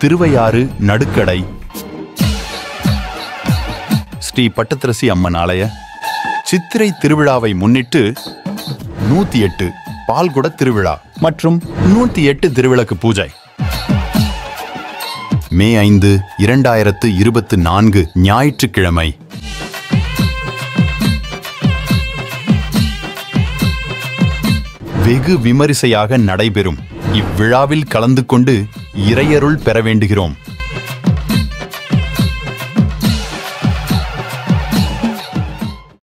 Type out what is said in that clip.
திருவையாறு நடுக்கடை ஸ்ரீ பட்டத்திரசி அம்மன் ஆலய சித்திரை திருவிழாவை முன்னிட்டு நூத்தி எட்டு பால்குட திருவிழா மற்றும் நூத்தி எட்டு திருவிளக்கு பூஜை மே ஐந்து இரண்டாயிரத்து இருபத்து நான்கு ஞாயிற்றுக்கிழமை வெகு விமரிசையாக நடைபெறும் இவ்விழாவில் கலந்து கொண்டு இறையருள் பெற வேண்டுகிறோம்